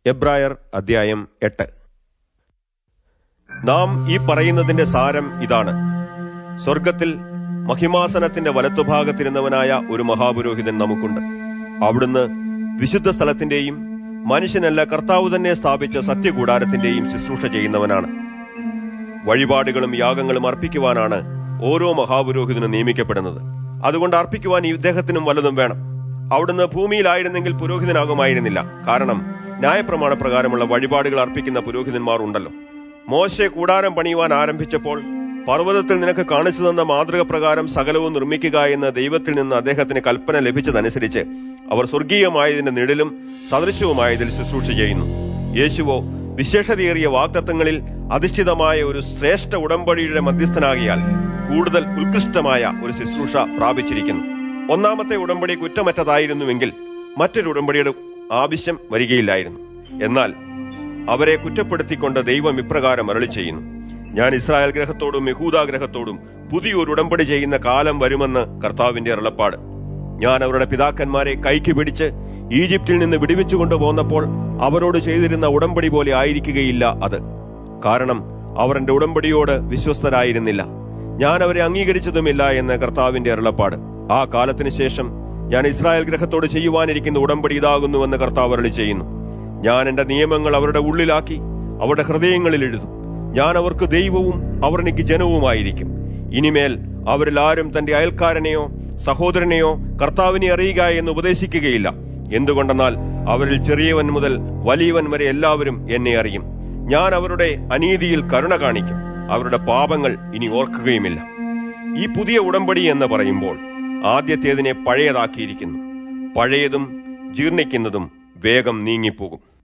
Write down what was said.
എബ്രായർ അധ്യായം എട്ട് നാം ഈ പറയുന്നതിന്റെ സാരം ഇതാണ് സ്വർഗത്തിൽ മഹിമാസനത്തിന്റെ വലത്തുഭാഗത്തിരുന്നവനായ ഒരു മഹാപുരോഹിതൻ നമുക്കുണ്ട് അവിടുന്ന് വിശുദ്ധ സ്ഥലത്തിന്റെയും മനുഷ്യനല്ല കർത്താവ് തന്നെ സ്ഥാപിച്ച സത്യകൂടാരത്തിന്റെയും ശുശ്രൂഷ ചെയ്യുന്നവനാണ് വഴിപാടുകളും യാഗങ്ങളും അർപ്പിക്കുവാനാണ് ഓരോ മഹാപുരോഹിതനും നിയമിക്കപ്പെടുന്നത് അതുകൊണ്ട് അർപ്പിക്കുവാൻ ഈ ഇദ്ദേഹത്തിനും വല്ലതും വേണം അവിടുന്ന് ഭൂമിയിലായിരുന്നെങ്കിൽ പുരോഹിതനാകുമായിരുന്നില്ല കാരണം ന്യായപ്രമാണ പ്രകാരമുള്ള വഴിപാടുകൾ അർപ്പിക്കുന്ന പുരോഹിതന്മാർ ഉണ്ടല്ലോ മോശെ കൂടാരം പണിയുവാൻ ആരംഭിച്ചപ്പോൾ പർവ്വതത്തിൽ നിനക്ക് കാണിച്ചു തന്ന മാതൃക പ്രകാരം സകലവും നിർമ്മിക്കുക എന്ന് ദൈവത്തിൽ നിന്ന് അദ്ദേഹത്തിന് കൽപ്പന ലഭിച്ചതനുസരിച്ച് അവർ സ്വർഗീയമായതിന്റെ നിഴലും സദൃശവുമായതിൽ ശുശ്രൂഷ ചെയ്യുന്നു യേശുവോ വിശേഷതയേറിയ വാഗ്ദത്തങ്ങളിൽ അധിഷ്ഠിതമായ ഒരു ശ്രേഷ്ഠ ഉടമ്പടിയുടെ മധ്യസ്ഥനാകിയാൽ കൂടുതൽ ഉത്കൃഷ്ടമായ ഒരു ശുശ്രൂഷ പ്രാപിച്ചിരിക്കുന്നു ഒന്നാമത്തെ ഉടമ്പടി കുറ്റമറ്റതായിരുന്നുവെങ്കിൽ മറ്റൊരു ഉടമ്പടിയുടെ ആവശ്യം വരികയില്ലായിരുന്നു എന്നാൽ അവരെ കുറ്റപ്പെടുത്തിക്കൊണ്ട് ദൈവം ഇപ്രകാരം അരളി ചെയ്യുന്നു ഞാൻ ഇസ്രായേൽ ഗ്രഹത്തോടും യഹൂദാ ഗ്രഹത്തോടും പുതിയൊരു ഉടമ്പടി ചെയ്യുന്ന കാലം വരുമെന്ന് കർത്താവിന്റെ അരുളപ്പാട് ഞാൻ അവരുടെ പിതാക്കന്മാരെ കൈക്ക് പിടിച്ച് ഈജിപ്തിൽ നിന്ന് വിടുവിച്ചു കൊണ്ടുപോന്നപ്പോൾ അവരോട് ചെയ്തിരുന്ന ഉടമ്പടി പോലെ ആയിരിക്കുകയില്ല അത് കാരണം അവർ എന്റെ ഉടമ്പടിയോട് വിശ്വസ്തരായിരുന്നില്ല ഞാൻ അവരെ അംഗീകരിച്ചതുമില്ല എന്ന് കർത്താവിന്റെ അരുളപ്പാട് ആ കാലത്തിന് ശേഷം ഞാൻ ഇസ്രായേൽ ഗ്രഹത്തോട് ചെയ്യുവാനിരിക്കുന്ന ഉടമ്പടി ഇതാകുന്നുവെന്ന് കർത്താവ് അരളി ചെയ്യുന്നു ഞാൻ എന്റെ നിയമങ്ങൾ അവരുടെ ഉള്ളിലാക്കി അവരുടെ ഹൃദയങ്ങളിൽ എഴുതും ഞാൻ അവർക്ക് ദൈവവും അവർ എനിക്ക് ജനവുമായിരിക്കും ഇനിമേൽ അവരിൽ ആരും തന്റെ അയൽക്കാരനെയോ സഹോദരനെയോ കർത്താവിനെ അറിയുക എന്ന് ഉപദേശിക്കുകയില്ല എന്തുകൊണ്ടെന്നാൽ അവരിൽ ചെറിയവൻ മുതൽ വലിയവൻ വരെ എല്ലാവരും എന്നെ അറിയും ഞാൻ അവരുടെ അനീതിയിൽ കരുണ കാണിക്കും അവരുടെ പാപങ്ങൾ ഇനി ഓർക്കുകയുമില്ല ഈ പുതിയ ഉടമ്പടി എന്ന് പറയുമ്പോൾ ആദ്യത്തേതിനെ പഴയതാക്കിയിരിക്കുന്നു പഴയതും ജീർണിക്കുന്നതും വേഗം നീങ്ങിപ്പോകും